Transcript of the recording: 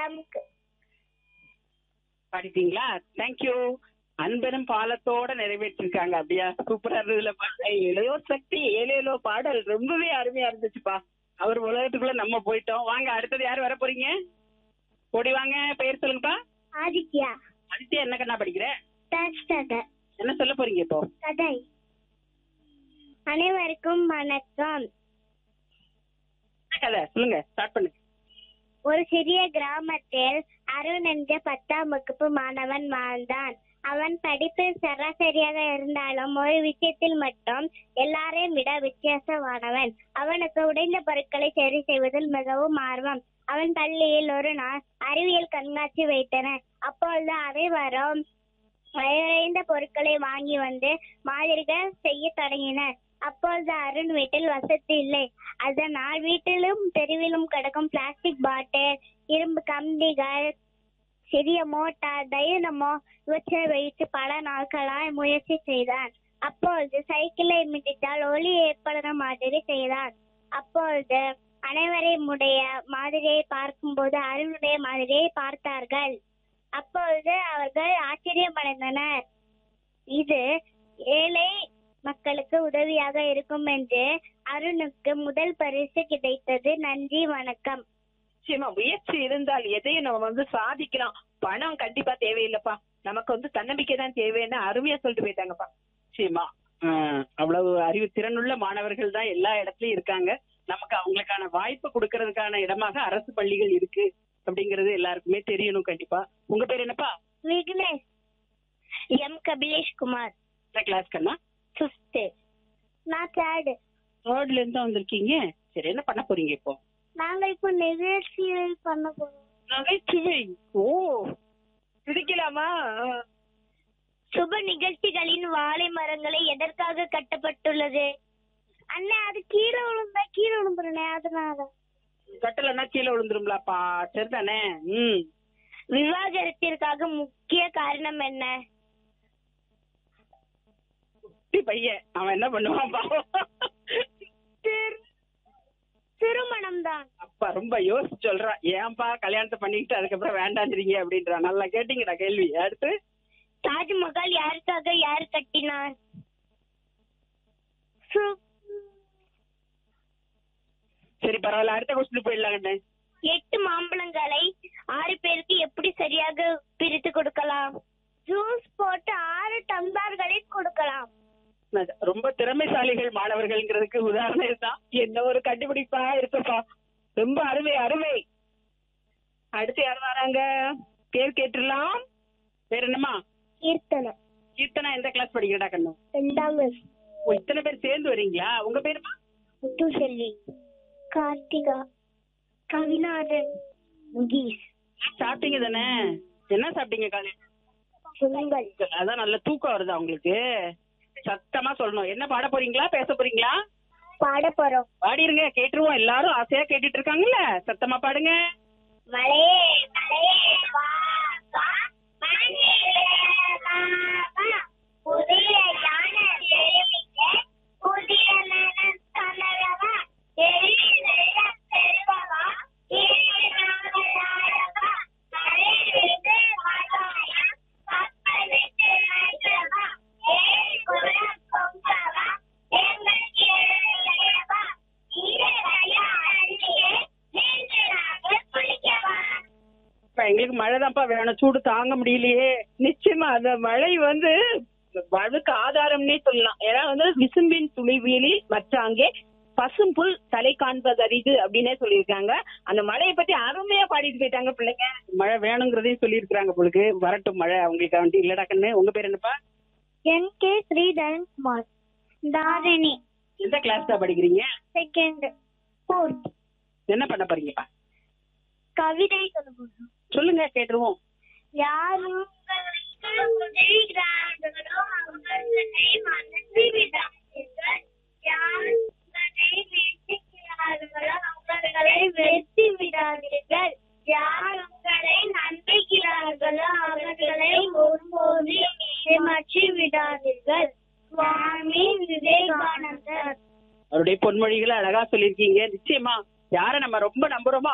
பாடிட்டீங்களா thank you அன்பனும் பாலத்தோட நிறைவேற்றிருக்காங்க அப்படியா சூப்பரா இருந்ததுல இளையோ சக்தி ஏழேலோ பாடல் ரொம்பவே அருமையா இருந்துச்சுப்பா அவர் உலகத்துக்குள்ள நம்ம போயிட்டோம் வாங்க அடுத்தது யார் வர போறீங்க ஓடி வாங்க பெயர் சொல்லுங்கப்பா ஆதித்யா ஆதித்யா என்ன கண்ணா படிக்கிற தேர்ட் ஸ்டாண்டர்ட் என்ன சொல்ல போறீங்க இப்போ கதை அனைவருக்கும் வணக்கம் என்ன கதை சொல்லுங்க ஸ்டார்ட் பண்ணுங்க ஒரு சிறிய கிராமத்தில் அருண் என்ற பத்தாம் வகுப்பு மாணவன் வாழ்ந்தான் அவன் படிப்பில் சராசரியாக இருந்தாலும் ஒரு விஷயத்தில் மட்டும் எல்லாரையும் விட வித்தியாசமானவன் அவனுக்கு உடைந்த பொருட்களை சரி செய்வதில் மிகவும் ஆர்வம் அவன் பள்ளியில் ஒரு நாள் அறிவியல் கண்காட்சி வைத்தனர் அப்பொழுது அனைவரும் வயறைந்த பொருட்களை வாங்கி வந்து மாதிரிகள் செய்ய தொடங்கினர் அப்பொழுது அருண் வீட்டில் வசதி இல்லை அதனால் வீட்டிலும் தெருவிலும் கிடக்கும் பிளாஸ்டிக் பாட்டில் இரும்பு கம்பிகள் சிறிய மோட்டார் தைனமோ இவற்றை வைத்து பல நாட்களாய் முயற்சி செய்தான் அப்பொழுது சைக்கிளை மிதித்தால் ஒளி ஏற்படுற மாதிரி செய்தான் அப்பொழுது அனைவரையும் உடைய மாதிரியை பார்க்கும்போது அருணுடைய மாதிரியை பார்த்தார்கள் அப்பொழுது அவர்கள் ஆச்சரியமடைந்தனர் இது ஏழை மக்களுக்கு உதவியாக இருக்கும் என்று அருணுக்கு முதல் பரிசு கிடைத்தது நன்றி வணக்கம் நிச்சயமா முயற்சி இருந்தால் எதையும் நம்ம வந்து சாதிக்கலாம் பணம் கண்டிப்பா தேவையில்லைப்பா நமக்கு வந்து தன்னம்பிக்கை தான் தேவைன்னு அருமையா சொல்லிட்டு போயிட்டாங்கப்பா நிச்சயமா ஆஹ் அவ்வளவு அறிவு திறனுள்ள மாணவர்கள் தான் எல்லா இடத்துலயும் இருக்காங்க நமக்கு அவங்களுக்கான வாய்ப்பு கொடுக்கறதுக்கான இடமாக அரசு பள்ளிகள் இருக்கு அப்படிங்கறது எல்லாருக்குமே தெரியணும் கண்டிப்பா உங்க பேர் என்னப்பா விக்னேஷ் எம் கபிலேஷ் குமார் என்ன கிளாஸ் கண்ணா ஃபிஃப்த் நான் தேர்டு தேர்ட்ல இருந்து தான் வந்திருக்கீங்க சரி என்ன பண்ண போறீங்க இப்போ நாங்க இப்போ நிகழ்ச்சிகள் பண்ண போறோம் நகைச்சுவை ஓ சிரிக்கலாமா சுப நிகழ்ச்சிகளின் வாழை மரங்களை எதற்காக கட்டப்பட்டுள்ளது அண்ணா அது கீழே விழுந்தா கீழே விழுந்துருனே அதனால கட்டலன்னா கீழே விழுந்துரும்லாப்பா சரிதானே ம் விவாகரத்திற்காக முக்கிய காரணம் என்ன குட்டி பையன் அவன் என்ன பண்ணுவான் பாவம் திருமணம் தான் அப்பா ரொம்ப யோசிச்சு சொல்றான் ஏன்பா கல்யாணத்தை பண்ணிக்கிட்டு அதுக்கப்புறம் வேண்டான்றீங்க அப்படின்றான் நல்லா கேட்டீங்கடா கேள்வி அடுத்து தாஜ்மஹால் யாருக்காக யார் கட்டினார் சு- சரி பரவாயில்ல அடுத்த கொஸ்டின் போயிடலாம் கண்ணு எட்டு மாம்பழங்களை ஆறு பேருக்கு எப்படி சரியாக பிரித்து கொடுக்கலாம் ஜூஸ் போட்டு ஆறு டம்ளர்களை கொடுக்கலாம் ரொம்ப திறமைசாலிகள் மாணவர்கள்ங்கிறதுக்கு உதாரணம் இதுதான் என்ன ஒரு கண்டுபிடிப்பா இருக்குப்பா ரொம்ப அருமை அருமை அடுத்து யார் வராங்க பேர் கேட்டுடலாம் வேற என்னம்மா கீர்த்தனை கீர்த்தனா எந்த கிளாஸ் படிக்கிறடா கண்ணு ரெண்டாம் ஓ இத்தனை பேர் சேர்ந்து வரீங்களா உங்க பேருமா முத்துசெல்வி கார்த்திகா கவிநாதன் முகீஷ் சாப்பிட்டீங்க தானே என்ன சாப்பிட்டீங்க காலையில சுங்கல் அதான் நல்ல தூக்கம் வருதா உங்களுக்கு சத்தமா சொல்லணும் என்ன பாட போறீங்களா பேச போறீங்களா பாட போறோம் பாடிருங்க கேட்டுருவோம் எல்லாரும் ஆசையா கேட்டுட்டு இருக்காங்கல்ல சத்தமா பாடுங்க மலையே மலையே வா வா மலையே வா வா புதிய யானை எழுவிக்க புதிய மனம் தளரவா எழில் செல்வவா ஏழாவதாரவா மலை விட்டு வாழாயா கப்பல் விட்டு நையவா ஏழு குலம் பொங்கவா எங்கள் கேளையவா ஈரலையா அள்ளியே நீங்களாக குளிக்கவா இப்ப எங்களுக்கு மழை தான்ப்பா வேணும் சூடு தாங்க முடியலையே நிச்சயமா அந்த மழை வந்து வாழ்வுக்கு ஆதாரம்னே சொல்லலாம் ஏன்னா வந்து விசும்பின் துளிவியலில் மற்றாங்கே பசும்புல் தலை காண்பது அரிது அப்படின்னே சொல்லியிருக்காங்க அந்த மழையை பத்தி அருமையா பாடிட்டு போயிட்டாங்க பிள்ளைங்க மழை வேணுங்கிறதையும் சொல்லி இருக்கிறாங்க பொழுது வரட்டும் மழை அவங்களுக்கு வேண்டி இல்லடா கண்ணு உங்க பேர் என்னப்பா என் கே ஸ்ரீதரன் குமார் தாரிணி எந்த கிளாஸ் தான் படிக்கிறீங்க செகண்ட் ஃபோர்த் என்ன பண்ண போறீங்கப்பா கவிதை சொல்லுங்க சொல்லுங்க கேட்டுருவோம் யாரும் உதவுகிறார்களோ அவர்களை மறந்து விடாதீர்கள் யார் உங்களை நேசிக்கிறார்களோ அவர்களை வெறுத்து விடாதீர்கள் யார் உங்களை நம்புகிறார்களோ அவர்களை ஒருபோது ஏமாற்றி விடாதீர்கள் சுவாமி விவேகானந்தர் அவருடைய பொன்மொழிகளை அழகா சொல்லியிருக்கீங்க நிச்சயமா யாரை நம்ம ரொம்ப நம்புறோமோ